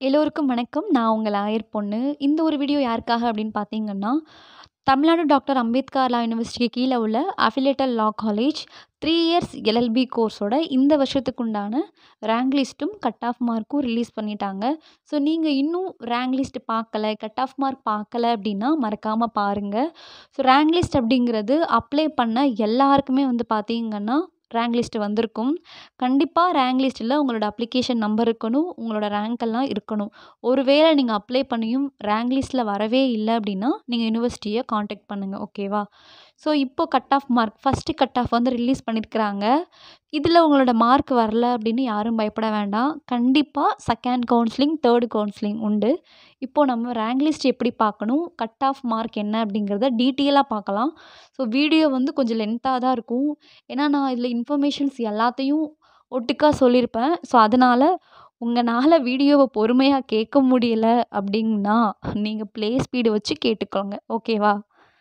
எல்லோருக்கும் வணக்கம். நான் உங்கள் ஆயர் பொண்ணு. இந்த ஒரு வீடியோ யாருக்காக அப்படின்னு பார்த்தீங்கன்னா, தமிழ்நாடு டாக்டர் அம்பேத்கர் லா யூனிவர்சிட்டிக்கு கீழ உள்ள affiliated law college 3 years LLB கோர்ஸோட இந்த வருஷத்துக்கு உண்டான ரேங்க் லிஸ்ட்டும், கட் ஆஃப் மார்க்கும் ரிலீஸ் பண்ணிட்டாங்க. ஸோ நீங்க இன்னும் ரேங்க் லிஸ்ட் பார்க்கல, கட் ஆஃப் மார்க் பார்க்கல அப்படின்னா மறக்காம பாருங்க. ஸோ ரேங்க் லிஸ்ட் அப்படிங்கிறது அப்ளை பண்ண எல்லாருக்குமே வந்து பார்த்தீங்கன்னா, ரேங்க் லிஸ்ட் வந்திருக்கும். கண்டிப்பா ரேங்க் லிஸ்ட்ல உங்களோட அப்ளிகேஷன் நம்பர் இருக்கணும். உங்களோட ரேங்க் எல்லாம் இருக்கணும். ஒருவேளை நீங்க அப்ளை பண்ணியும் ரேங்க் லிஸ்ட்ல வரவே இல்ல அப்படின்னா, நீங்க யுனிவர்சிட்டிய கான்டாக்ட் பண்ணுங்க. ஓகேவா? ஸோ இப்போ cut off mark first cut off வந்து ரிலீஸ் பண்ணியிருக்கிறாங்க. இதுல உங்களோட மார்க் வரல அப்படின்னு யாரும் பயப்பட வேண்டாம். கண்டிப்பா செகண்ட் கவுன்சிலிங், தேர்ட் கவுன்சிலிங் உண்டு. இப்போ நம்ம ரேங்க் லிஸ்ட் எப்படி பார்க்கணும், கட் ஆஃப் மார்க் என்ன அப்படிங்கிறத டீட்டெயிலா பார்க்கலாம். ஸோ வீடியோ வந்து கொஞ்சம் லென்த்தா தான் இருக்கும். ஏன்னா நான் இதுல இன்ஃபர்மேஷன்ஸ் எல்லாத்தையும் ஒட்டுக்கா சொல்லியிருப்பேன். ஸோ அதனால உங்கனால வீடியோவ பொறுமையா கேட்க முடியல அப்படின்னா, நீங்க ப்ளே ஸ்பீடு வச்சு கேட்டுக்கோங்க. ஓகேவா?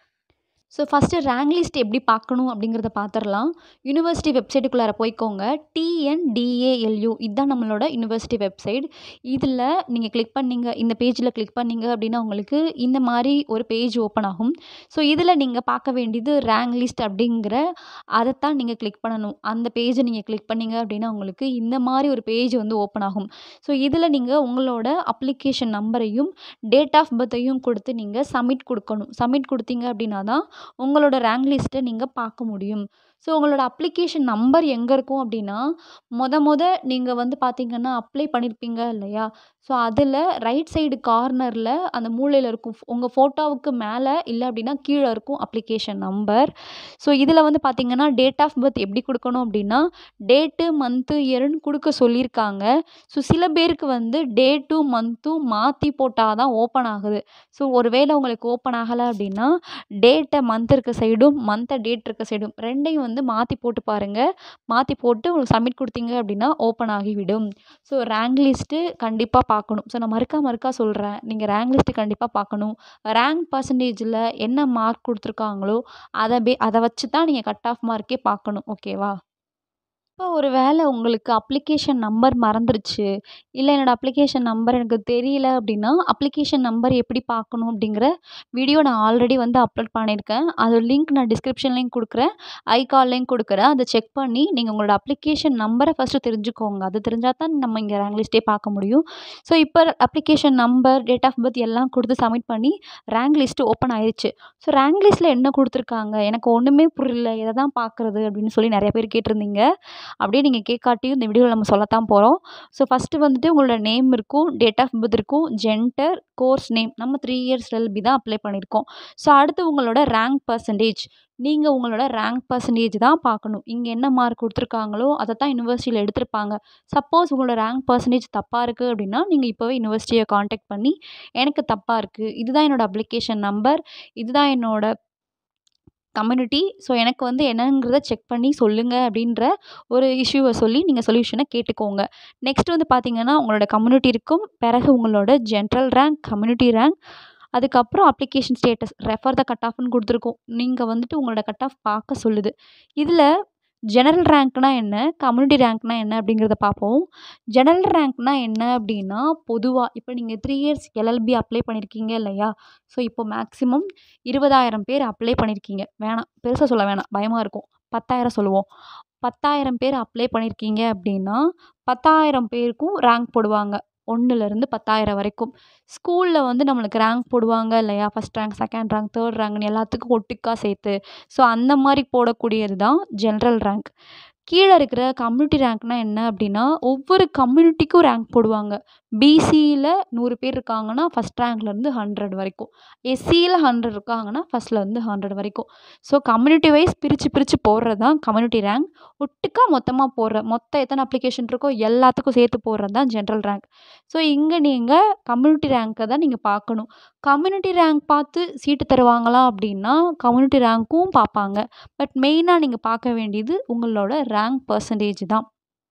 ஸோ ஃபர்ஸ்ட்டு ரேங்க் லிஸ்ட் எப்படி பார்க்கணும் அப்படிங்கிறத பார்த்துரலாம். யுனிவர்சிட்டி வெப்சைட்டுக்குள்ளார போய்க்கோங்க. டிஎன்டிஏஎல்யூ இதான் நம்மளோட யுனிவர்சிட்டி வெப்சைட். இதுல நீங்க கிளிக் பண்ணீங்க இந்த பேஜ்ல கிளிக் பண்ணீங்க அப்படின்னா, உங்களுக்கு இந்த மாரி ஒரு பேஜ் ஓப்பன் ஆகும். ஸோ இதுல நீங்க பார்க்க வேண்டியது ரேங்க் லிஸ்ட் அப்படிங்கிற அதத்தான் நீங்க கிளிக் பண்ணணும். அந்த பேஜ நீங்க கிளிக் பண்ணீங்க அப்படின்னா, உங்களுக்கு இந்த மாரி ஒரு பேஜ் வந்து ஓப்பன் ஆகும். ஸோ இதுல நீங்க உங்களோட அப்ளிகேஷன் நம்பரையும், டேட் ஆஃப் பர்த்தையும் குடுத்து நீங்க சப்மிட் குடுக்கணும். சப்மிட் குடுத்தீங்க அப்படின்னா தான், உங்களோட ரேங்க் லிஸ்ட்ட நீங்க பார்க்க முடியும். ஸோ உங்களோட அப்ளிகேஷன் நம்பர் எங்க இருக்கும் அப்படின்னா, மொத மொத நீங்க வந்து பார்த்தீங்கன்னா, அப்ளை பண்ணியிருப்பீங்க இல்லையா? ஸோ அதுல ரைட் சைடு கார்னர்ல அந்த மூலையில இருக்கும். உங்க ஃபோட்டோவுக்கு மேல இல்ல அப்படின்னா கீழ இருக்கும் அப்ளிகேஷன் நம்பர். ஸோ இதுல வந்து பார்த்தீங்கன்னா, டேட் ஆஃப் பர்த் எப்படி குடுக்கணும் அப்படின்னா, டேட்டு, மந்த்து, இயர்ன்னு குடுக்க சொல்லியிருக்காங்க. ஸோ சில பேருக்கு வந்து டேட்டும், மந்த்தும் மாத்தி போட்டா தான் ஓப்பன் ஆகுது. ஸோ ஒருவேளை உங்களுக்கு ஓப்பன் ஆகல அப்படின்னா, டேட்ட மந்த் இருக்க சைடும், மந்த்த டேட் இருக்க சைடும் 2யும் வந்து மாத்தி போட்டு பாருங்க. மாத்தி போட்டு உங்களுக்கு சப்மிட் குடுத்தீங்க அப்படின்னா, ஓப்பன் ஆகிவிடும். ஸோ ரேங்க் லிஸ்ட்டு கண்டிப்பா பார்க்கணும். ஸோ நான் மறுக்கா மறுக்கா சொல்றேன். நீங்க ரேங்க் லிஸ்ட் கண்டிப்பா பார்க்கணும். ரேங்க் பெர்சன்டேஜ்ல என்ன மார்க் குடுத்துருக்காங்களோ, அத பே அத வச்சு தான் நீங்க கட் ஆஃப் மார்க்கே பார்க்கணும். ஓகேவா? இப்போ ஒரு வேளை உங்களுக்கு அப்ளிகேஷன் நம்பர் மறந்துருச்சு, இல்ல என்னோட அப்ளிகேஷன் நம்பர் எனக்கு தெரியல அப்படின்னா, அப்ளிகேஷன் நம்பர் எப்படி பார்க்கணும் அப்படிங்கிற வீடியோ நான் ஆல்ரெடி வந்து அப்லோட் பண்ணியிருக்கேன். அதோட லிங்க் நான் டிஸ்கிரிப்ஷன்லயும் குடுக்குறேன். ஐ கார்ட்லயும் குடுக்குறேன். அத செக் பண்ணி நீங்க உங்களோட அப்ளிகேஷன் நம்பர ஃபர்ஸ்ட்டு தெரிஞ்சுக்கோங்க. அது தெரிஞ்சா தான் நம்ம இங்க ரேங்க் லிஸ்ட்டே பார்க்க முடியும். ஸோ இப்ப application number, date of birth எல்லாம் குடுத்து சப்மிட் பண்ணி ரேங்க் லிஸ்ட் ஓப்பன் ஆயிருச்சு. ஸோ ரேங்க் லிஸ்ட்ல என்ன குடுத்துருக்காங்க? எனக்கு ஒண்ணுமே புரியல. எத தான் பார்க்குறது அப்படின்னு சொல்லி நெறைய பேர் கேட்டிருந்தீங்க. அப்படியே நீங்க கேட்காட்டியும் இந்த வீடியோல நம்ம சொல்லத்தான் போறோம். ஸோ ஃபர்ஸ்ட்டு வந்துட்டு உங்களோட நேம் இருக்கும், டேட் ஆஃப் பர்த் இருக்கும், ஜெண்டர், கோர்ஸ் நேம் நம்ம 3 இயர்ஸ் எல்எல்பி தான் அப்ளை பண்ணியிருக்கோம். ஸோ அடுத்து உங்களோட ரேங்க் பெர்சன்டேஜ் நீங்க உங்களோட ரேங்க் பெர்சன்டேஜ் தான் பார்க்கணும். இங்க என்ன மார்க் குடுத்துருக்காங்களோ, அத தான் யுனிவர்சிட்டில எடுத்திருப்பாங்க. சப்போஸ் உங்களோட ரேங்க் பெர்சன்டேஜ் தப்பா இருக்கு அப்படின்னா, நீங்க இப்பவே யுனிவர்சிட்டிய கான்டாக்ட் பண்ணி, எனக்கு தப்பா இருக்கு. இதுதான் என்னோட அப்ளிகேஷன் நம்பர். இதுதான் என்னோட கம்யூனிட்டி. ஸோ எனக்கு வந்து என்னங்கிறத செக் பண்ணி சொல்லுங்க அப்படின்ற ஒரு இஷ்யூவ சொல்லி நீங்க சொல்யூஷன கேட்டுக்கோங்க. நெக்ஸ்ட் வந்து பார்த்தீங்கன்னா, உங்களோட கம்யூனிட்டி இருக்கும். பிறகு உங்களோட ஜென்ரல் ரேங்க், கம்யூனிட்டி ரேங்க், அதுக்கப்புறம் application status, refer the cut ஆஃப்ன்னு குடுத்துருக்கும். நீங்க வந்துட்டு உங்களோட கட் ஆஃப் பார்க்க சொல்லுது. இதுல ஜெனரல் ரேங்க்னா என்ன? கம்யூனிட்டி ரேங்க்னா என்ன? அப்படிங்கிறத பார்ப்போம். ஜெனரல் ரேங்க்னா என்ன அப்படின்னா, பொதுவா இப்ப நீங்க 3 இயர்ஸ் எல்எல்பி அப்ளை பண்ணியிருக்கீங்க இல்லையா? ஸோ இப்போ மேக்ஸிமம் 20,000 பேர் அப்ளை பண்ணியிருக்கீங்க. வேணாம் பெருசா சொல்ல வேணாம். பயமா இருக்கும். 10,000 சொல்லுவோம். 10,000 பேர் அப்ளை பண்ணியிருக்கீங்க அப்படின்னா, 10,000 பேருக்கும் ரேங்க் போடுவாங்க. 1லேருந்து 10,000 வரைக்கும். ஸ்கூல்ல வந்து நம்மளுக்கு ரேங்க் போடுவாங்க இல்லையா? First rank, second rank, third ரேங்க்ன்னு எல்லாத்துக்கும் ஒட்டுக்கா சேர்த்து. ஸோ அந்த மாரி போடக்கூடியது தான் ஜெனரல் ரேங்க். கீழ இருக்கிற கம்யூனிட்டி ரேங்க்னா என்ன அப்படின்னா, ஒவ்வொரு கம்யூனிட்டிக்கும் ரேங்க் போடுவாங்க. பிசில 100 பேர் இருக்காங்கன்னா, ஃபர்ஸ்ட் ரேங்க்லேருந்து 100 வரைக்கும். எஸ்சில 100 இருக்காங்கன்னா, ஃபர்ஸ்ட்லேருந்து 100 வரைக்கும். ஸோ கம்யூனிட்டி வைஸ் பிரிச்சு பிரிச்சு போடுறது தான் கம்யூனிட்டி ரேங்க். ஒட்டுக்கா மொத்தமா போடுற மொத்தம் எத்தன அப்ளிகேஷன் இருக்கோ எல்லாத்துக்கும் சேர்த்து போடுறது தான் ஜெனரல் ரேங்க். ஸோ இங்க நீங்க கம்யூனிட்டி ரேங்க்க தான் நீங்க பார்க்கணும். கம்யூனிட்டி ரேங்க் பார்த்து சீட்டு தருவாங்களா அப்படின்னா, கம்யூனிட்டி ரேங்க்கும் பார்ப்பாங்க. பட் மெயினா நீங்க பார்க்க வேண்டியது உங்களோட ரேங்க் பெர்சன்டேஜ் தான்.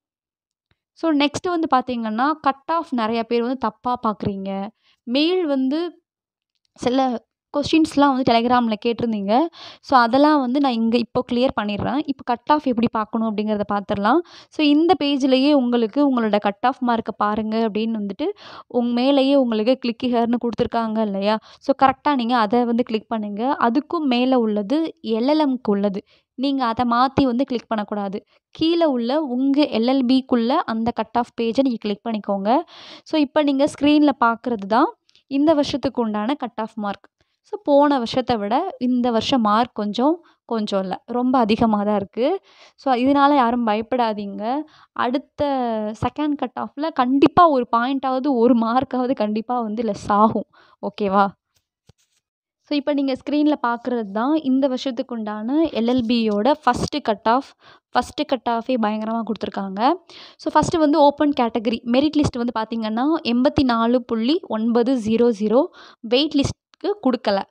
ஸோ நெக்ஸ்ட் வந்து பார்த்தீங்கன்னா, கட் ஆஃப் நெறைய பேர் வந்து தப்பா பார்க்குறீங்க. மெயில் வந்து சில கொஸ்டின்ஸ்லாம் வந்து டெலகிராமில் கேட்டிருந்தீங்க ஸோ அதெல்லாம் வந்து நான் இங்கே இப்போ கிளியர் பண்ணிடுறேன் இப்போ கட் ஆஃப் எப்படி பார்க்கணும் அப்படிங்கிறத பார்த்துடலாம் ஸோ இந்த பேஜ்லேயே உங்களுக்கு உங்களோட கட் ஆஃப் மார்க்கை பாருங்கள் அப்படின்னு வந்துட்டு உங்க மேலேயே உங்களுக்கு கிளிக் ஹேர்னு கொடுத்துருக்காங்க இல்லையா ஸோ கரெக்டாக நீங்கள் அதை வந்து கிளிக் பண்ணுங்கள் அதுக்கும் மேலே உள்ளது எல்எல்எம்க்கு உள்ளது நீங்கள் அதை மாற்றி வந்து கிளிக் பண்ணக்கூடாது கீழே உள்ள உங்கள் எல்எல்பிக்குள்ளே அந்த கட் ஆஃப் பேஜை நீங்கள் கிளிக் பண்ணிக்கோங்க ஸோ இப்போ நீங்கள் ஸ்க்ரீனில் பார்க்குறது தான் இந்த வருஷத்துக்கு உண்டான கட் ஆஃப் மார்க் ஸோ போன வருஷத்தை விட இந்த வருஷம் மார்க் கொஞ்சம் கொஞ்சம் இல்லை ரொம்ப அதிகமாக தான் இருக்குது ஸோ இதனால் யாரும் பயப்படாதீங்க அடுத்த செகண்ட் கட் ஆஃபில் கண்டிப்பாக ஒரு பாயிண்ட்டாவது ஒரு மார்க்காவது கண்டிப்பாக வந்து லெஸ் ஆகும் ஓகேவா ஸோ இப்போ நீங்கள் ஸ்க்ரீனில் பார்க்குறது தான் இந்த வருஷத்துக்கு உண்டான எல்எல்பியோட first cut off first cut ஆஃபே பயங்கரமாக கொடுத்துருக்காங்க ஸோ ஃபஸ்ட்டு வந்து ஓப்பன் கேட்டகரி மெரிட் லிஸ்ட் வந்து பார்த்திங்கன்னா எண்பத்தி நாலு புள்ளி ஒன்பது ஜீரோ ஜீரோ வெயிட் லிஸ்ட்டுக்கு கொடுக்கல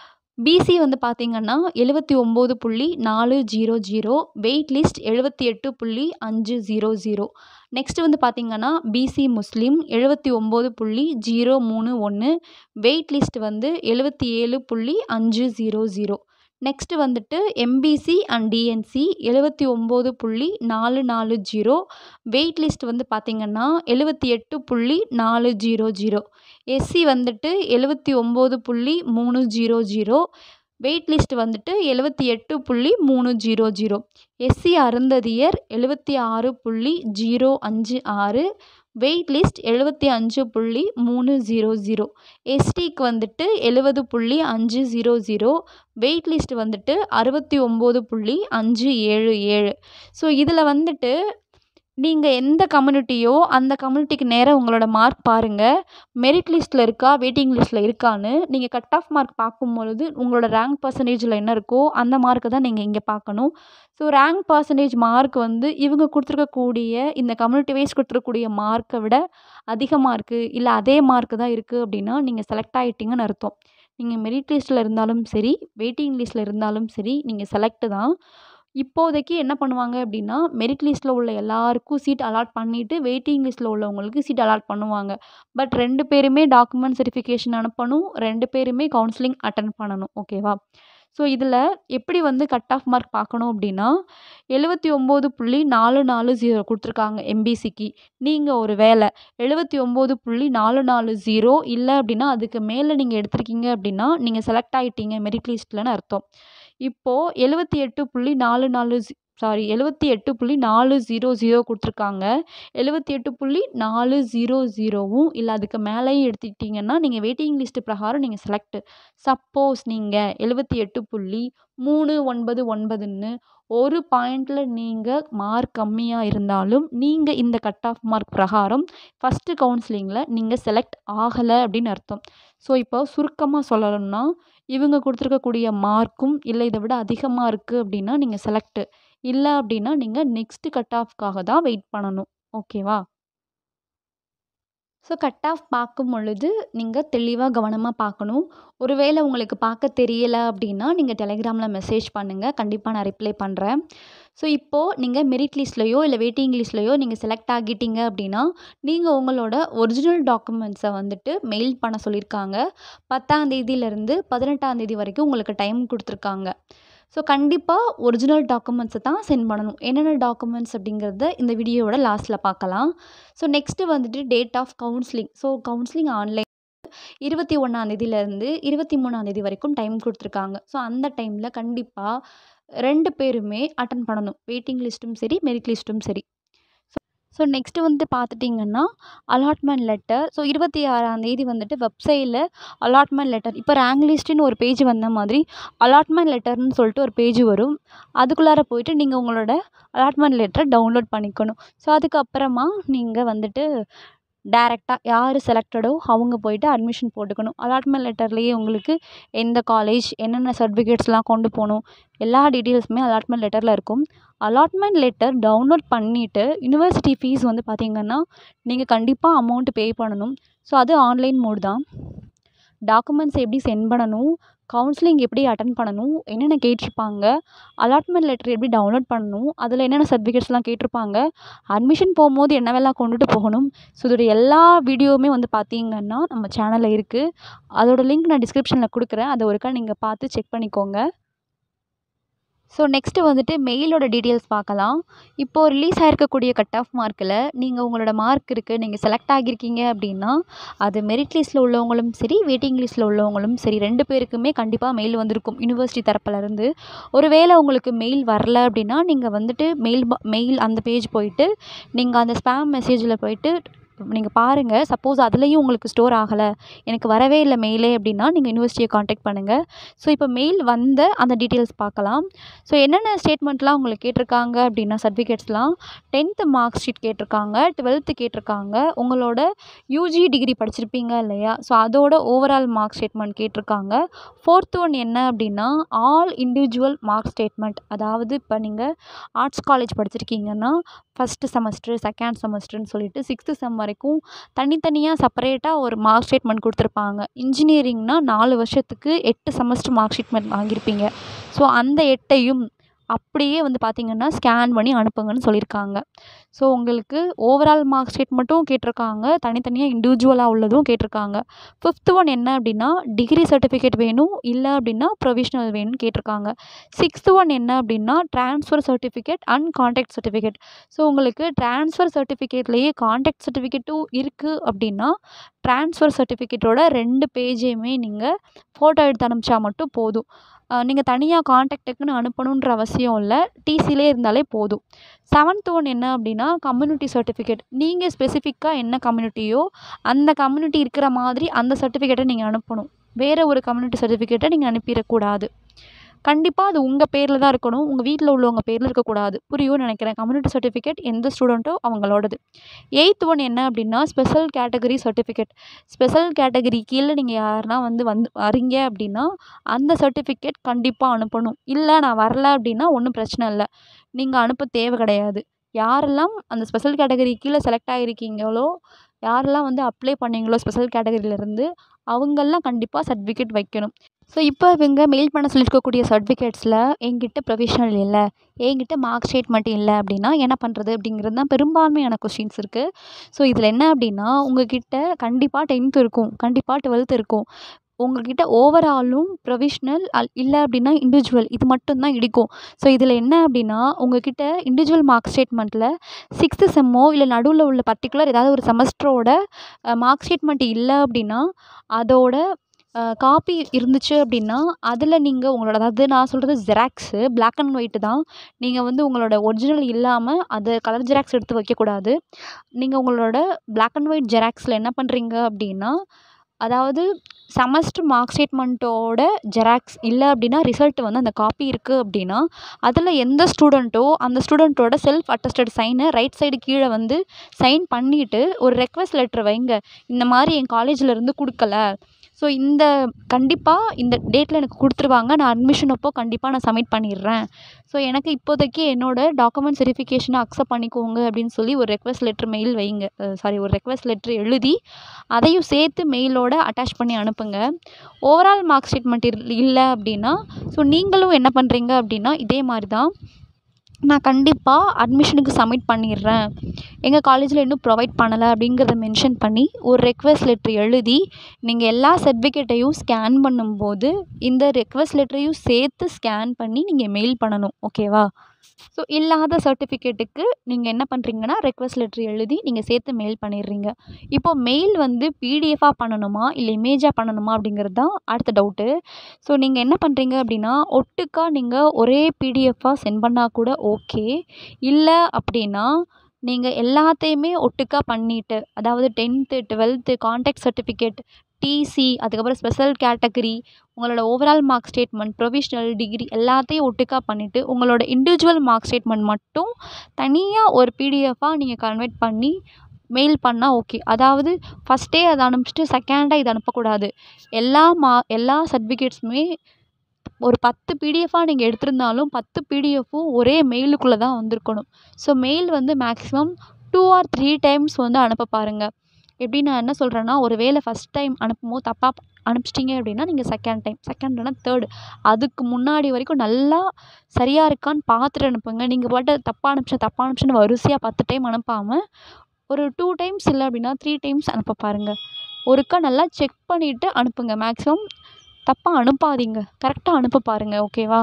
பிசி வந்து பார்த்திங்கன்னா எழுபத்தி ஒம்பது புள்ளி நாலு ஜீரோ ஜீரோ வெயிட் லிஸ்ட் எழுபத்தி எட்டு புள்ளி அஞ்சு ஜீரோ ஜீரோ நெக்ஸ்ட்டு வந்து பார்த்திங்கன்னா பிசி முஸ்லீம் எழுபத்தி ஒம்பது புள்ளி ஜீரோ மூணு ஒன்று வெயிட் லிஸ்ட் வந்து எழுபத்தி ஏழு புள்ளி அஞ்சு ஜீரோ ஜீரோ நெக்ஸ்ட்டு வந்துட்டு எம்பிசி அண்ட் டிஎன்சி எழுபத்தி ஒம்பது புள்ளி நாலு நாலு ஜீரோ வெயிட் லிஸ்ட் வந்து பார்த்திங்கன்னா எழுபத்தி எட்டு புள்ளி நாலு ஜீரோ ஜீரோ எஸ்சி வந்துட்டு எழுபத்தி ஒம்பது புள்ளி மூணு ஜீரோ ஜீரோ வெயிட் லிஸ்ட் வந்துட்டு எழுபத்தி எட்டு புள்ளி மூணு ஜீரோ ஜீரோ எஸ்சி அருந்ததியர் எழுபத்தி ஆறு புள்ளி ஜீரோ அஞ்சு ஆறு வெயிட் லிஸ்ட் எழுபத்தி அஞ்சு புள்ளி மூணு ஜீரோ ஜீரோ எஸ்டிக்கு வந்துட்டு எழுபது புள்ளி அஞ்சு ஜீரோ ஜீரோ வெயிட் லிஸ்ட் வந்துட்டு அறுபத்தி ஒம்பது புள்ளி அஞ்சு ஏழு ஏழு ஸோ இதில் வந்துட்டு நீங்கள் எந்த கம்யூனிட்டியோ அந்த கம்யூனிட்டிக்கு நேராக உங்களோட மார்க் பாருங்கள் மெரிட் லிஸ்ட்டில் இருக்கா வெயிட்டிங் லிஸ்ட்டில் இருக்கான்னு நீங்கள் கட் ஆஃப் மார்க் பார்க்கும்பொழுது உங்களோட ரேங்க் பர்சன்டேஜில் என்ன இருக்கோ அந்த மார்க்கை தான் நீங்கள் இங்கே பார்க்கணும் ஸோ ரேங்க் பர்சன்டேஜ் மார்க் வந்து இவங்க கொடுத்துருக்கக்கூடிய இந்த கம்யூனிட்டி வைஸ் கொடுத்துருக்கக்கூடிய மார்க்கை விட அதிகமாக இருக்குது இல்லை அதே மார்க்கு தான் இருக்குது அப்படின்னா நீங்கள் செலக்ட் ஆகிட்டீங்கன்னு அர்த்தம் நீங்கள் மெரிட் லிஸ்ட்டில் இருந்தாலும் சரி வெயிட்டிங் லிஸ்ட்டில் இருந்தாலும் சரி நீங்கள் செலக்ட் தான் இப்போதைக்கு என்ன பண்ணுவாங்க அப்படின்னா மெரிட் லிஸ்ட்டில் உள்ள எல்லாருக்கும் சீட் அலாட் பண்ணிவிட்டு வெயிட்டிங் லிஸ்ட்டில் உள்ளவங்களுக்கு சீட் அலாட் பண்ணுவாங்க பட் ரெண்டு பேருமே டாக்குமெண்ட் வெரிஃபிகேஷன் அனுப்பணும் ரெண்டு பேருமே கவுன்சிலிங் அட்டன் பண்ணணும் ஓகேவா ஸோ இதில் எப்படி வந்து கட் ஆஃப் மார்க் பார்க்கணும் அப்படின்னா எழுபத்தி ஒம்பது புள்ளி நாலு நாலு ஜீரோ கொடுத்துருக்காங்க எம்பிசிக்கு நீங்கள் ஒரு வேலை எழுபத்தி ஒம்பது புள்ளி நாலு நாலு ஜீரோ இல்லை அப்படின்னா அதுக்கு மேலே நீங்கள் எடுத்திருக்கீங்க அப்படின்னா நீங்கள் செலக்ட் ஆகிட்டீங்க மெரிட் லிஸ்ட்லன்னு அர்த்தம் இப்போது எழுபத்தி எட்டு புள்ளி நாலு நாலு சாரி எழுபத்தி எட்டு புள்ளி நாலு ஜீரோ ஜீரோ கொடுத்துருக்காங்க எழுபத்தி எட்டு புள்ளி நாலு ஜீரோ ஜீரோவும் இல்லை அதுக்கு மேலேயும் எடுத்துக்கிட்டிங்கன்னா நீங்கள் வெயிட்டிங் லிஸ்ட்டு பிரகாரம் நீங்கள் செலக்ட் சப்போஸ் நீங்கள் எழுபத்தி எட்டு புள்ளி மூணு ஒன்பது ஒன்பதுன்னு ஒரு பாயிண்டில் நீங்கள் மார்க் கம்மியாக இருந்தாலும் நீங்கள் இந்த கட் ஆஃப் மார்க் பிரகாரம் ஃபஸ்ட்டு கவுன்சிலிங்கில் நீங்கள் செலக்ட் ஆகலை அப்படின்னு அர்த்தம் ஸோ இப்போ சுருக்கமாக சொல்லணும்னா இவங்க கொடுத்துருக்கக்கூடிய மார்க்கும் இல்லை இதை விட அதிகமாக இருக்குது அப்படின்னா நீங்கள் செலக்ட்டு இல்லை அப்படின்னா நீங்கள் நெக்ஸ்ட்டு கட் ஆஃப்காக தான் வெயிட் பண்ணணும் ஓகேவா ஸோ கட் ஆஃப் பார்க்கும் பொழுது நீங்கள் தெளிவாக கவனமாக பார்க்கணும் ஒருவேளை உங்களுக்கு பார்க்க தெரியலை அப்படின்னா நீங்கள் டெலிகிராமில் மெசேஜ் பண்ணுங்கள் கண்டிப்பாக நான் ரிப்ளை பண்ணுறேன் ஸோ இப்போது நீங்கள் மெரிட் லிஸ்ட்லேயோ இல்லை வெயிட்டிங் லிஸ்ட்லேயோ நீங்கள் செலக்ட் ஆகிட்டீங்க அப்படின்னா நீங்கள் உங்களோட ஒரிஜினல் டாக்குமெண்ட்ஸை வந்துட்டு மெயில் பண்ண சொல்லியிருக்காங்க பத்தாம் தேதியிலேருந்து பதினெட்டாம் தேதி வரைக்கும் உங்களுக்கு டைம் கொடுத்துருக்காங்க ஸோ கண்டிப்பாக ஒரிஜினல் டாக்குமெண்ட்ஸை தான் சென்ட் பண்ணணும் என்னென்ன டாக்குமெண்ட்ஸ் அப்படிங்கிறத இந்த வீடியோவோட லாஸ்ட்டில் பார்க்கலாம் ஸோ நெக்ஸ்ட்டு வந்துட்டு date of counselling so counselling online இருபத்தி ஒன்றாந்தேதியிலேருந்து இருபத்தி மூணாந்தேதி வரைக்கும் டைம் கொடுத்துருக்காங்க ஸோ அந்த டைமில் கண்டிப்பாக ரெண்டு பேருமே அட்டன் பண்ணணும் வெயிட்டிங் லிஸ்ட்டும் சரி மெரிட் லிஸ்ட்டும் சரி ஸோ நெக்ஸ்ட்டு வந்துட்டு பார்த்துட்டிங்கன்னா அலாட்மெண்ட் லெட்டர் ஸோ இருபத்தி ஆறாந்தேதி வந்துட்டு வெப்சைட்டில் அலாட்மெண்ட் லெட்டர் இப்போ ரேங்க் லிஸ்ட்டுன்னு ஒரு பேஜ் வந்த மாதிரி அலாட்மெண்ட் லெட்டர்னு சொல்லிட்டு ஒரு பேஜ் வரும் அதுக்குள்ளார போயிட்டு நீங்கள் உங்களோட அலாட்மெண்ட் லெட்டரை டவுன்லோட் பண்ணிக்கணும் ஸோ அதுக்கப்புறமா நீங்கள் வந்துட்டு டேரெக்டாக யார் செலக்டடோ அவங்க போயிட்டு அட்மிஷன் போட்டுக்கணும் அலாட்மெண்ட் லெட்டர்லேயே உங்களுக்கு எந்த காலேஜ் என்னென்ன சர்டிஃபிகேட்ஸ்லாம் கொண்டு போகணும் எல்லா டீட்டெயில்ஸுமே அலாட்மெண்ட் லெட்டரில் இருக்கும் அலாட்மெண்ட் லெட்டர் டவுன்லோட் பண்ணிவிட்டு யூனிவர்சிட்டி ஃபீஸ் வந்து பார்த்திங்கன்னா நீங்கள் கண்டிப்பாக அமௌண்ட் பே பண்ணணும் ஸோ அது ஆன்லைன் மோட் தான் டாக்குமெண்ட்ஸ் எப்படி சென்ட் பண்ணணும் கவுன்சிலிங் எப்படி அட்டன் பண்ணணும் என்னென்ன கேட்டிருப்பாங்க அலாட்மெண்ட் லெட்டர் எப்படி டவுன்லோட் பண்ணணும் அதில் என்னென்ன சர்டிஃபிகேட்ஸ்லாம் கேட்டிருப்பாங்க அட்மிஷன் போகும்போது என்னவெல்லாம் கொண்டுட்டு போகணும் ஸோ இதோட எல்லா வீடியோவுமே வந்து பார்த்தீங்கன்னா நம்ம சேனலில் இருக்குது அதோட லிங்க் நான் டிஸ்கிரிப்ஷனில் கொடுக்குறேன் அதை ஒருக்கா நீங்கள் பார்த்து செக் பண்ணிக்கோங்க ஸோ நெக்ஸ்ட்டு வந்துட்டு மெயிலோட டீட்டெயில்ஸ் பார்க்கலாம் இப்போது ரிலீஸ் ஆகிருக்கக்கூடிய கட் ஆஃப் மார்க்கில் நீங்கள் உங்களோட மார்க் இருக்குது நீங்கள் செலக்ட் ஆகியிருக்கீங்க அப்படின்னா அது மெரிட் லிஸ்ட்டில் உள்ளவங்களும் சரி வெயிட்டிங் லிஸ்ட்டில் உள்ளவங்களும் சரி ரெண்டு பேருக்குமே கண்டிப்பாக மெயில் வந்திருக்கும் யூனிவர்சிட்டி தரப்புலேருந்து ஒருவேளை உங்களுக்கு மெயில் வரல அப்படின்னா நீங்கள் வந்துட்டு மெயில் மெயில் அந்த பேஜ் போயிட்டு நீங்கள் அந்த ஸ்பேம் மெசேஜில் போயிட்டு நீங்கள் பாருங்கள் சப்போஸ் அதுலேயும் உங்களுக்கு ஸ்டோர் ஆகலை எனக்கு வரவே இல்லை மெயிலே அப்படின்னா நீங்கள் யூனிவர்சிட்டியை காண்டாக்ட் பண்ணுங்கள் ஸோ இப்போ மெயில் வந்த அந்த டீட்டெயில்ஸ் பார்க்கலாம் ஸோ என்னென்ன ஸ்டேட்மெண்ட்லாம் உங்களுக்கு கேட்டிருக்காங்க அப்படின்னா சர்டிஃபிகேட்ஸ்லாம் டென்த்து மார்க் ஷீட் கேட்டிருக்காங்க டுவெல்த்து கேட்டிருக்காங்க உங்களோட யூஜி டிகிரி படிச்சிருப்பீங்க இல்லையா ஸோ அதோட ஓவரால் மார்க் ஸ்டேட்மெண்ட் கேட்டிருக்காங்க ஃபோர்த் ஒன் என்ன அப்படின்னா ஆல் இண்டிவிஜுவல் மார்க் ஸ்டேட்மெண்ட் அதாவது இப்போ நீங்கள் ஆர்ட்ஸ் காலேஜ் படிச்சிருக்கீங்கன்னா ஃபஸ்ட்டு செமஸ்டர் செகண்ட் செமஸ்டர்னு சொல்லிட்டு சிக்ஸ்த்து செம் வரைக்கும் தனித்தனியாக செப்பரேட்டாக ஒரு மார்க் ஸ்டேட்மெண்ட் கொடுத்துருப்பாங்க இன்ஜினியரிங்னா நாலு வருஷத்துக்கு எட்டு செமஸ்டர் மார்க் ஷீட்மெண்ட் வாங்கியிருப்பீங்க ஸோ அந்த எட்டையும் அப்படியே வந்து பார்த்திங்கன்னா ஸ்கேன் பண்ணி அனுப்புங்கன்னு சொல்லியிருக்காங்க ஸோ உங்களுக்கு ஓவரால் மார்க் ஷீட் மட்டும் கேட்டிருக்காங்க தனித்தனியாக இண்டிவிஜுவலாக உள்ளதும் கேட்டிருக்காங்க ஃபிஃப்த் ஒன் என்ன அப்படின்னா டிகிரி சர்டிஃபிகேட் வேணும் இல்லை அப்படின்னா ப்ரொவிஷ்னல் வேணும்னு கேட்டிருக்காங்க சிக்ஸ்த் ஒன் என்ன அப்படின்னா transfer certificate and contact certificate so உங்களுக்கு ட்ரான்ஸ்ஃபர் சர்டிஃபிகேட்லேயே காண்டாக்ட் சர்டிஃபிகேட்டும் இருக்குது அப்படின்னா ட்ரான்ஸ்ஃபர் சர்டிஃபிகேட்டோட ரெண்டு பேஜையுமே நீங்கள் ஃபோட்டோ எடுத்து அனுப்பிச்சா மட்டும் போதும் நீங்கள் தனியாக காண்டாக்டுக்குன்னு அனுப்பணுன்ற அவசியம் இல்லை டிசிலே இருந்தாலே போதும் செவன்த் ஒன் என்ன அப்படின்னா கம்யூனிட்டி சர்டிஃபிகேட் நீங்கள் ஸ்பெசிஃபிக்காக என்ன கம்யூனிட்டியோ அந்த கம்யூனிட்டி இருக்கிற மாதிரி அந்த சர்டிஃபிகேட்டை நீங்கள் அனுப்பணும் வேறு ஒரு கம்யூனிட்டி சர்டிஃபிகேட்டை நீங்கள் அனுப்பிடக்கூடாது கண்டிப்பாக அது உங்கள் பேரில் தான் இருக்கணும் உங்கள் வீட்டில் உள்ளவங்க பேரில் இருக்கக்கூடாது புரியும்னு நினைக்கிறேன் கம்யூனிட்டி சர்டிஃபிகேட் எந்த ஸ்டூடெண்ட்டோ அவங்களோடது எயித் ஒன் என்ன அப்படின்னா special category certificate special category கீழே நீங்கள் யாருனா வந்து வந்து வரீங்க அப்படின்னா அந்த சர்டிஃபிகேட் கண்டிப்பாக அனுப்பணும் இல்லை நான் வரல அப்படின்னா ஒன்றும் பிரச்சனை இல்லை நீங்கள் அனுப்ப தேவை கிடையாது யாரெல்லாம் அந்த ஸ்பெஷல் கேட்டகரி கீழே செலக்ட் ஆகிருக்கீங்களோ யாரெல்லாம் வந்து அப்ளை பண்ணீங்களோ ஸ்பெஷல் கேட்டகரியிலேருந்து அவங்கெல்லாம் கண்டிப்பாக சர்டிஃபிகேட் வைக்கணும் ஸோ இப்போ இவங்க மெயில் பண்ண சொல்லியிருக்கக்கூடிய சர்டிஃபிகேட்ஸில் என்கிட்ட ப்ரொவிஷ்னல் இல்லை என்கிட்ட மார்க் ஸ்டேட்மெண்ட் இல்லை அப்படின்னா என்ன பண்ணுறது அப்படிங்கிறது தான் பெரும்பான்மையான கொஷின்ஸ் இருக்குது ஸோ இதில் என்ன அப்படின்னா உங்ககிட்ட கண்டிப்பாக டென்த் இருக்கும் கண்டிப்பாக டுவெல்த் இருக்கும் உங்கள்கிட்ட ஓவராலும் ப்ரொவிஷ்னல் அல் இல்லை அப்படின்னா இண்டிவிஜுவல் இது மட்டும்தான் இடிக்கும் ஸோ இதில் என்ன அப்படின்னா உங்கள்கிட்ட இண்டிவிஜுவல் மார்க் ஸ்டேட்மெண்ட்டில் சிக்ஸ்த்து செம்மோ இல்லை நடுவில் உள்ள பர்டிகுலர் ஏதாவது ஒரு செமஸ்டரோட மார்க் ஸ்டேட்மெண்ட் இல்லை அப்படின்னா அதோட காப்பி இருந்துச்சு அப்படின்னா அதில் நீங்கள் உங்களோட அதாவது நான் சொல்கிறது ஜெராக்ஸு பிளாக் அண்ட் ஒயிட்டு தான் நீங்கள் வந்து உங்களோட ஒரிஜினல் இல்லாமல் அதை கலர் ஜெராக்ஸ் எடுத்து வைக்கக்கூடாது நீங்கள் உங்களோட பிளாக் அண்ட் ஒயிட் ஜெராக்ஸில் என்ன பண்ணுறீங்க அப்படின்னா அதாவது செமஸ்டர் மார்க் ஸ்டேட்மெண்ட்டோட ஜெராக்ஸ் இல்லை அப்படின்னா ரிசல்ட் வந்து அந்த காப்பி இருக்குது அப்படின்னா அதில் எந்த ஸ்டூடெண்ட்டோ அந்த ஸ்டூடெண்ட்டோட செல்ஃப் அட்டஸ்டட் சைனை ரைட் சைடு கீழே வந்து சைன் பண்ணிவிட்டு ஒரு ரெக்வஸ்ட் லெட்ரு வைங்க இந்த மாதிரி என் காலேஜில் கொடுக்கல ஸோ இந்த கண்டிப்பாக இந்த டேட்டில் எனக்கு கொடுத்துருவாங்க நான் அட்மிஷன் அப்போ கண்டிப்பாக நான் சப்மிட் பண்ணிடுறேன் ஸோ எனக்கு இப்போதைக்கு என்னோடய டாக்குமெண்ட் வெரிஃபிகேஷனை அக்செப்ட் பண்ணிக்கோங்க அப்படின்னு சொல்லி ஒரு ரெக்வஸ்ட் லெட்ரு மெயில் வைங்க சாரி ஒரு ரெக்வஸ்ட் லெட்ரு எழுதி அதையும் சேர்த்து மெயிலோட அட்டாச் பண்ணி அனுப்புங்க ஓவரால் மார்க் ஸ்டேட்மெண்ட் இல்லை அப்படின்னா ஸோ நீங்களும் என்ன பண்ணுறீங்க அப்படின்னா இதே மாதிரி தான் நான் கண்டிப்பாக அட்மிஷனுக்கு சப்மிட் பண்ணிடுறேன் எங்கள் காலேஜில் இன்னும் ப்ரொவைட் பண்ணலை அப்படிங்கிறத மென்ஷன் பண்ணி ஒரு ரெக்வஸ்ட் லெட்ரு எழுதி நீங்கள் எல்லா சர்டிஃபிகேட்டையும் ஸ்கேன் பண்ணும்போது இந்த ரெக்வஸ்ட் லெட்டரையும் சேர்த்து ஸ்கேன் பண்ணி நீங்கள் மெயில் பண்ணணும் ஓகேவா ஸோ இல்லாத சர்டிஃபிகேட்டுக்கு நீங்கள் என்ன பண்ணுறீங்கன்னா ரெக்வஸ்ட் லெட்ரு எழுதி நீங்கள் சேர்த்து மெயில் பண்ணிடுறீங்க இப்போது மெயில் வந்து பிடிஎஃபாக பண்ணணுமா இல்லை இமேஜாக பண்ணணுமா அப்படிங்கிறது தான் அடுத்த டவுட்டு ஸோ நீங்கள் என்ன பண்ணுறீங்க அப்படின்னா ஒட்டுக்கா நீங்கள் ஒரே பிடிஎஃபாக சென்ட் பண்ணால் கூட ஓகே இல்லை அப்படின்னா நீங்கள் எல்லாத்தையுமே ஒட்டுக்கா பண்ணிவிட்டு அதாவது tenth twelfth contact certificate TC அதுக்கப்புறம் ஸ்பெஷல் கேட்டகரி உங்களோட overall mark statement provisional degree எல்லாத்தையும் ஒட்டுக்கா பண்ணிவிட்டு உங்களோட இண்டிவிஜுவல் மார்க் ஸ்டேட்மெண்ட் மட்டும் தனியாக ஒரு பிடிஎஃபாக நீங்கள் கன்வெர்ட் பண்ணி மெயில் பண்ணால் ஓகே அதாவது ஃபஸ்ட்டே அதை அனுப்பிச்சிட்டு செகண்டாக இதை அனுப்பக்கூடாது எல்லா மா எல்லா சர்டிஃபிகேட்ஸுமே ஒரு பத்து பிடிஎஃபாக நீங்கள் எடுத்திருந்தாலும் பத்து பிடிஎஃப்பும் ஒரே மெயிலுக்குள்ளே தான் வந்திருக்கணும் ஸோ மெயில் வந்து maximum two or three times வந்து அனுப்ப பாருங்கள் எப்படி நான் என்ன சொல்கிறேன்னா ஒரு வேளை ஃபஸ்ட் டைம் அனுப்பும்போது தப்பாக அனுப்பிச்சிட்டிங்க அப்படின்னா நீங்கள் செகண்ட் டைம் செகண்ட் இல்லைனா தேர்டு அதுக்கு முன்னாடி வரைக்கும் நல்லா சரியாக இருக்கான்னு பார்த்துட்டு அனுப்புங்க நீங்கள் பாட்டு தப்பாக அனுப்பிச்சேன் தப்பாக அனுப்பிச்சேன்னு வரிசையாக பத்து டைம் அனுப்பாமல் ஒரு டூ டைம்ஸ் இல்லை அப்படின்னா த்ரீ டைம்ஸ் அனுப்ப பாருங்கள் ஒருக்கா நல்லா செக் பண்ணிவிட்டு அனுப்புங்க மேக்ஸிமம் தப்பாக அனுப்பாதீங்க கரெக்டாக அனுப்ப பாருங்கள் ஓகேவா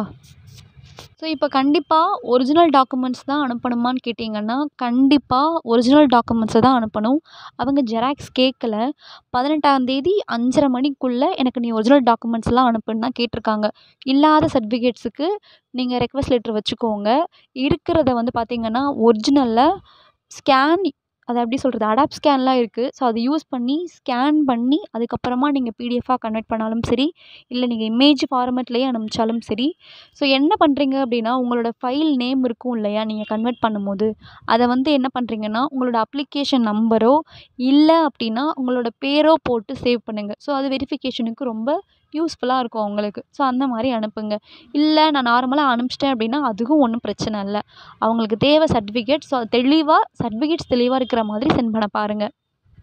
ஸோ இப்போ கண்டிப்பாக ஒரிஜினல் டாக்குமெண்ட்ஸ் தான் அனுப்பணுமான்னு கேட்டிங்கன்னா கண்டிப்பாக ஒரிஜினல் டாக்குமெண்ட்ஸை தான் அனுப்பணும் அவங்க ஜெராக்ஸ் கேட்கல பதினெட்டாந்தேதி அஞ்சரை மணிக்குள்ளே எனக்கு நீ ஒரிஜினல் டாக்குமெண்ட்ஸ்லாம் அனுப்புன்னு தான் கேட்டிருக்காங்க இல்லாத சர்டிஃபிகேட்ஸுக்கு நீங்கள் ரெக்வஸ்ட் லெட்ரு வச்சுக்கோங்க இருக்கிறத வந்து பார்த்திங்கன்னா ஒரிஜினலில் ஸ்கேன் அதை எப்படி சொல்கிறது அடாப் ஸ்கேன்லாம் இருக்குது ஸோ அதை யூஸ் பண்ணி ஸ்கேன் பண்ணி அதுக்கப்புறமா நீங்கள் பிடிஎஃபாக கன்வெர்ட் பண்ணாலும் சரி இல்லை நீங்கள் இமேஜ் ஃபார்மேட்லேயே அனுப்பிச்சாலும் சரி ஸோ என்ன பண்ணுறீங்க அப்படின்னா உங்களோட ஃபைல் நேம் இருக்கும் இல்லையா நீங்கள் கன்வெர்ட் பண்ணும்போது அதை வந்து என்ன பண்ணுறீங்கன்னா உங்களோட அப்ளிகேஷன் நம்பரோ இல்லை அப்படின்னா உங்களோட பேரோ போட்டு சேவ் பண்ணுங்கள் ஸோ அது வெரிஃபிகேஷனுக்கு ரொம்ப யூஸ்ஃபுல்லாக இருக்கும் அவங்களுக்கு ஸோ அந்த மாதிரி அனுப்புங்க இல்லை நான் நார்மலாக அனுப்பிச்சிட்டேன் அப்படின்னா அதுவும் ஒன்றும் பிரச்சனை இல்லை அவங்களுக்கு தேவை சர்டிஃபிகேட் ஸோ தெளிவாக சர்டிஃபிகேட்ஸ் தெளிவாக இருக்கிற மாதிரி சென்ட் பண்ண பாருங்கள்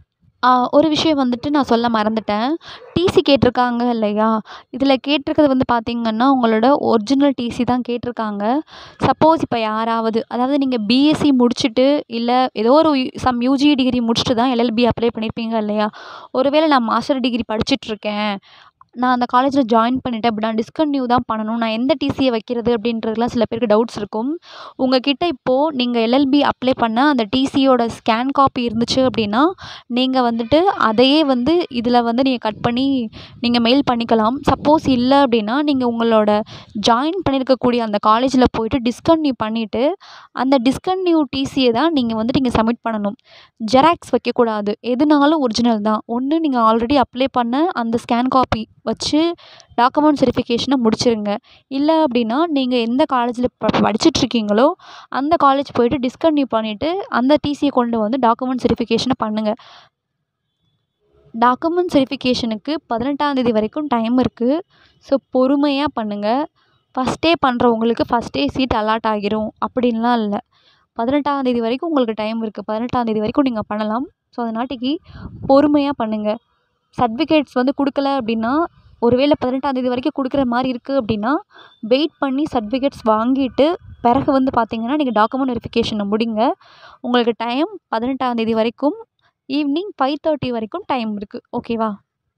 ஒரு விஷயம் வந்துட்டு நான் சொல்ல மறந்துட்டேன் டிசி கேட்டிருக்காங்க இல்லையா இதில் கேட்டிருக்கிறது வந்து பார்த்திங்கன்னா உங்களோட ஒரிஜினல் டிசி தான் கேட்டிருக்காங்க சப்போஸ் இப்போ யாராவது அதாவது நீங்கள் பிஎஸ்சி முடிச்சுட்டு இல்லை ஏதோ ஒரு சம் யூஜி டிகிரி முடிச்சுட்டு தான் எல்எல்பி அப்ளை பண்ணியிருப்பீங்க இல்லையா ஒருவேளை நான் மாஸ்டர் டிகிரி படிச்சுட்ருக்கேன் நான் அந்த காலேஜில் ஜாயின் பண்ணிட்டேன் அப்படி நான் டிஸ்கன்டினியூ தான் பண்ணணும் நான் எந்த டிசியை வைக்கிறது அப்படின்றதுலாம் சில பேருக்கு டவுட்ஸ் இருக்கும் உங்கள் கிட்டே இப்போது நீங்கள் எல்எல்பி அப்ளை பண்ண அந்த டிசியோட ஸ்கேன் காப்பி இருந்துச்சு அப்படின்னா நீங்கள் வந்துட்டு அதையே வந்து இதில் வந்து நீங்கள் கட் பண்ணி நீங்கள் மெயில் பண்ணிக்கலாம் சப்போஸ் இல்லை அப்படின்னா நீங்கள் உங்களோட ஜாயின் பண்ணியிருக்கக்கூடிய அந்த காலேஜில் போயிட்டு டிஸ்கன்டினியூ பண்ணிவிட்டு அந்த டிஸ்கன்டினியூ டிசியை தான் நீங்கள் வந்துட்டு இங்கே சப்மிட் பண்ணணும் ஜெராக்ஸ் வைக்கக்கூடாது எதுனாலும் ஒரிஜினல் தான் ஒன்று நீங்கள் ஆல்ரெடி அப்ளை பண்ண அந்த ஸ்கேன் காப்பி வச்சு டாக்குமெண்ட் வெரிஃபிகேஷனை முடிச்சிருங்க இல்லை அப்படின்னா நீங்கள் எந்த காலேஜில் ப படிச்சுட்ருக்கீங்களோ அந்த காலேஜ் போயிட்டு டிஸ்கன்டினியூ பண்ணிவிட்டு அந்த டிசியை கொண்டு வந்து டாக்குமெண்ட்ஸ் வெரிஃபிகேஷனை பண்ணுங்கள் டாக்குமெண்ட்ஸ் வெரிஃபிகேஷனுக்கு பதினெட்டாந்தேதி வரைக்கும் டைம் இருக்குது ஸோ பொறுமையாக பண்ணுங்கள் ஃபஸ்ட்டே பண்ணுறவங்களுக்கு ஃபஸ்ட்டே சீட் அலாட் ஆகிரும் அப்படின்லாம் இல்லை பதினெட்டாந்தேதி வரைக்கும் உங்களுக்கு டைம் இருக்குது பதினெட்டாந்தேதி வரைக்கும் நீங்கள் பண்ணலாம் ஸோ அதனாட்டிக்கு பொறுமையாக பண்ணுங்கள் சர்டிஃபிகேட்ஸ் வந்து கொடுக்கல அப்படின்னா ஒருவேளை பதினெட்டாந்தேதி வரைக்கும் கொடுக்குற மாதிரி இருக்குது அப்படின்னா வெயிட் பண்ணி சர்டிஃபிகேட்ஸ் வாங்கிட்டு பிறகு வந்து பார்த்தீங்கன்னா நீங்கள் டாக்குமெண்ட் வெரிஃபிகேஷனை முடிங்க உங்களுக்கு டைம் பதினெட்டாந்தேதி வரைக்கும் ஈவினிங் ஃபைவ் தேர்ட்டி வரைக்கும் டைம் இருக்குது ஓகேவா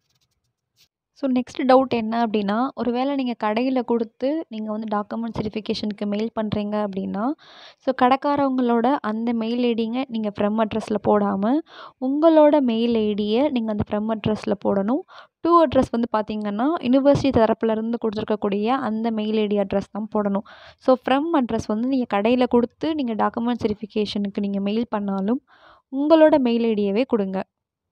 ஸோ நெக்ஸ்ட் டவுட் என்ன அப்படின்னா ஒரு வேளை நீங்கள் கடையில் கொடுத்து நீங்கள் வந்து டாக்குமெண்ட்ஸ் வெரிஃபிகேஷனுக்கு மெயில் பண்ணுறீங்க அப்படின்னா ஸோ கடைக்காரவங்களோட அந்த மெயில் ஐடிங்க நீங்கள் ஃப்ரம் அட்ரஸில் போடாமல் உங்களோட மெயில் ஐடியை நீங்கள் அந்த ஃப்ரம் அட்ரஸில் போடணும் டூ அட்ரஸ் வந்து பார்த்திங்கன்னா யூனிவர்சிட்டி தரப்புலேருந்து கொடுத்துருக்கக்கூடிய அந்த மெயில் ஐடி அட்ரஸ் தான் போடணும் ஸோ ஃப்ரம் அட்ரஸ் வந்து நீங்கள் கடையில் கொடுத்து நீங்கள் டாக்குமெண்ட்ஸ் வெரிஃபிகேஷனுக்கு நீங்கள் மெயில் பண்ணாலும் உங்களோட மெயில் ஐடியவே கொடுங்க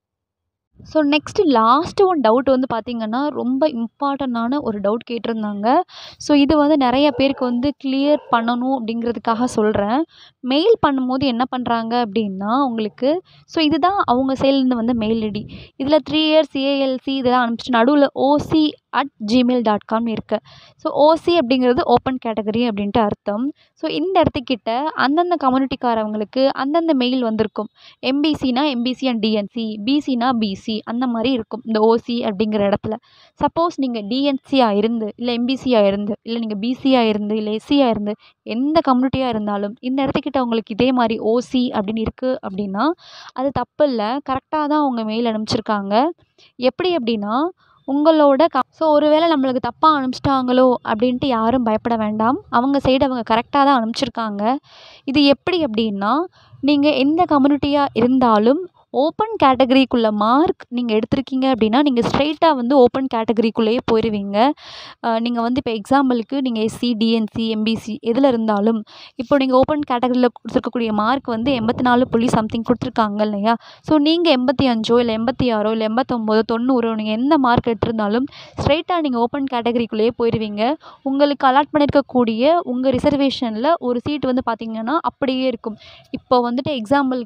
so next last one doubt வந்து பார்த்திங்கன்னா ரொம்ப இம்பார்ட்டண்ட்டான ஒரு டவுட் கேட்டிருந்தாங்க ஸோ இது வந்து நிறைய பேருக்கு வந்து கிளியர் பண்ணணும் அப்படிங்கிறதுக்காக சொல்கிறேன் மெயில் பண்ணும்போது என்ன பண்ணுறாங்க அப்படின்னா உங்களுக்கு ஸோ இதுதான் அவங்க சைட்லேருந்து வந்து மெயில் ஐடி இதில் த்ரீ இயர்ஸ் ஏஎல்சி இதெல்லாம் அனுப்பிச்சிட்டு நடுவில் OC at Gmail dot com இருக்குது ஸோ ஓசி அப்படிங்கிறது ஓப்பன் கேட்டகரி அப்படின்ட்டு அர்த்தம் ஸோ இந்த இடத்துக்கிட்ட அந்தந்த கம்யூனிட்டிக்காரவங்களுக்கு அந்தந்த மெயில் வந்திருக்கும் எம்பிசினா எம்பிசி அண்ட் டிஎன்சி பிசினா பிசி அந்த மாதிரி இருக்கும் இந்த ஓசி அப்படிங்கிற இடத்துல சப்போஸ் நீங்கள் டிஎன்சியாக இருந்து இல்லை எம்பிசியாக இருந்து இல்லை நீங்கள் பிசியாக இருந்து இல்லை எஸ்சியாக இருந்து எந்த கம்யூனிட்டியாக இருந்தாலும் இந்த இடத்துக்கிட்ட உங்களுக்கு இதே மாதிரி ஓசி அப்படின்னு இருக்குது அப்படின்னா அது தப்பு இல்லை கரெக்டாக தான் அவங்க மெயில் அனுப்பிச்சிருக்காங்க எப்படி அப்படின்னா உங்களோட க ஸோ ஒருவேளை நம்மளுக்கு தப்பாக அனுப்பிச்சிட்டாங்களோ அப்படின்ட்டு யாரும் பயப்பட வேண்டாம் அவங்க சைடு அவங்க கரெக்டாக தான் அனுப்பிச்சிருக்காங்க இது எப்படி அப்படின்னா நீங்கள் எந்த கம்யூனிட்டியாக இருந்தாலும் ஓப்பன் கேட்டகரிக்குள்ள மார்க் நீங்கள் எடுத்திருக்கீங்க அப்படின்னா நீங்கள் ஸ்ட்ரெயிட்டாக வந்து ஓப்பன் கேட்டகரிக்குள்ளேயே போயிடுவீங்க நீங்கள் வந்து இப்போ எக்ஸாம்பிளுக்கு நீங்கள் எஸ்சி டிஎன்சி எம்பிசி எதில் இருந்தாலும் இப்போ நீங்கள் ஓப்பன் கேட்டகரியில் கொடுத்துருக்கக்கூடிய மார்க் வந்து எண்பத்தி நாலு புள்ளி சம்திங் கொடுத்துருக்காங்க இல்லையா ஸோ நீங்கள் எண்பத்தி அஞ்சோ இல்லை எண்பத்தி ஆறோ இல்லை எண்பத்தொம்போதோ தொண்ணூறோ நீங்கள் எந்த மார்க் எடுத்திருந்தாலும் ஸ்ட்ரெயிட்டாக நீங்கள் ஓப்பன் கேட்டகரிக்குள்ளேயே போயிடுவீங்க உங்களுக்கு அலாட் பண்ணியிருக்கக்கூடிய உங்கள் ரிசர்வேஷனில் ஒரு சீட் வந்து பார்த்திங்கன்னா அப்படியே இருக்கும் இப்போ வந்துட்டு எக்ஸாம்பிளுக்கு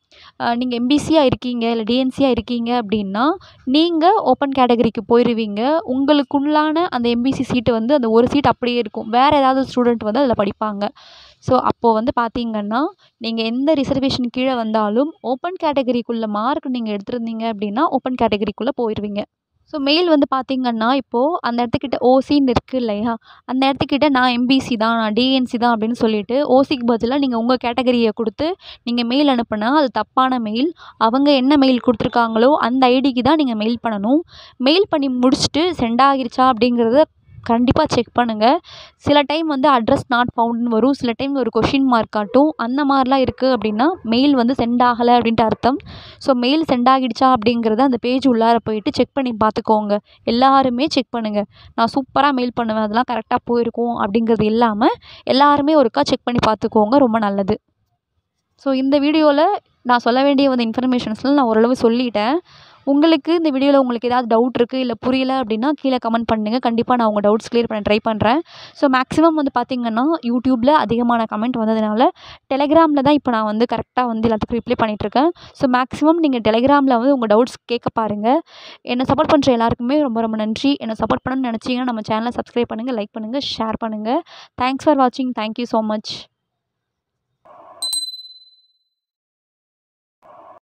நீங்கள் எம்பிசியாக இருக்கீங்க இல்லை டிஎன்சியாக இருக்கீங்க அப்படின்னா நீங்கள் ஓப்பன் கேட்டகரிக்கு போயிடுவீங்க உங்களுக்குள்ளான அந்த எம்பிசி சீட்டு வந்து அந்த ஒரு சீட் அப்படியே இருக்கும் வேறு ஏதாவது ஸ்டூடெண்ட் வந்து அதில் படிப்பாங்க ஸோ அப்போது வந்து பார்த்தீங்கன்னா நீங்கள் எந்த ரிசர்வேஷன் கீழே வந்தாலும் ஓப்பன் கேட்டகரிக்குள்ளே மார்க் நீங்கள் எடுத்திருந்தீங்க அப்படின்னா ஓப்பன் கேட்டகரிக்குள்ளே போயிடுவீங்க ஸோ மெயில் வந்து பார்த்தீங்கன்னா இப்போது அந்த இடத்துக்கிட்ட ஓசின்னு இருக்குது இல்லையா அந்த இடத்துக்கிட்ட நான் எம்பிசி தான் நான் டிஎன்சி தான் அப்படின்னு சொல்லிட்டு ஓசிக்கு பதிலாக நீங்கள் உங்கள் கேட்டகரியை கொடுத்து நீங்கள் மெயில் அனுப்புனா அது தப்பான மெயில் அவங்க என்ன மெயில் கொடுத்துருக்காங்களோ அந்த ஐடிக்கு தான் நீங்கள் மெயில் பண்ணணும் மெயில் பண்ணி முடிச்சுட்டு சென்ட் ஆகிருச்சா அப்படிங்கிறத கண்டிப்பாக செக் பண்ணுங்கள் சில டைம் வந்து அட்ரஸ் நாட் ஃபவுண்ட்னு வரும் சில டைம் ஒரு கொஷின் மார்க் காட்டும் அந்த மாதிரிலாம் இருக்குது அப்படின்னா மெயில் வந்து சென்ட் ஆகலை அப்படின்ட்டு அர்த்தம் ஸோ மெயில் சென்ட் ஆகிடுச்சா அப்படிங்கிறத அந்த பேஜ் உள்ளார போயிட்டு செக் பண்ணி பார்த்துக்கோங்க எல்லாருமே செக் பண்ணுங்கள் நான் சூப்பராக மெயில் பண்ணுவேன் அதெல்லாம் கரெக்டாக போயிருக்கும் அப்படிங்கிறது இல்லாமல் எல்லாருமே ஒருக்கா செக் பண்ணி பார்த்துக்கோங்க ரொம்ப நல்லது ஸோ இந்த வீடியோவில் நான் சொல்ல வேண்டிய வந்து இன்ஃபர்மேஷன்ஸ்லாம் நான் ஓரளவு சொல்லிட்டேன் உங்களுக்கு இந்த வீடியோவில் உங்களுக்கு ஏதாவது டவுட் இருக்குது இல்லை புரியல அப்படின்னா கீழே கமெண்ட் பண்ணுங்கள் கண்டிப்பாக நான் உங்கள் டவுட்ஸ் க்ளியர் பண்ண ட்ரை பண்ணுறேன் ஸோ மேக்ஸிமம் வந்து பார்த்திங்கன்னா யூடியூப்பில் அதிகமான கமெண்ட் வந்ததுனால டெலகிராமில் தான் இப்போ நான் வந்து கரெக்டாக வந்து எல்லாத்துக்கும் ரிப்ளை பண்ணிகிட்ருக்கேன் ஸோ மேக்ஸிமம் நீங்கள் டெலகிராமில் வந்து உங்கள் டவுட்ஸ் கேட்க பாருங்கள் என்னை சப்போர்ட் பண்ணுற எல்லாருக்குமே ரொம்ப ரொம்ப நன்றி என்னை சப்போர்ட் பண்ணணும்னு நினச்சிங்கன்னா நம்ம சேனலை சப்ஸ்கிரைப் பண்ணுங்கள் லைக் பண்ணுங்கள் ஷேர் பண்ணுங்கள் தேங்க்ஸ் ஃபார் வாட்சிங் தேங்க்யூ ஸோ மச்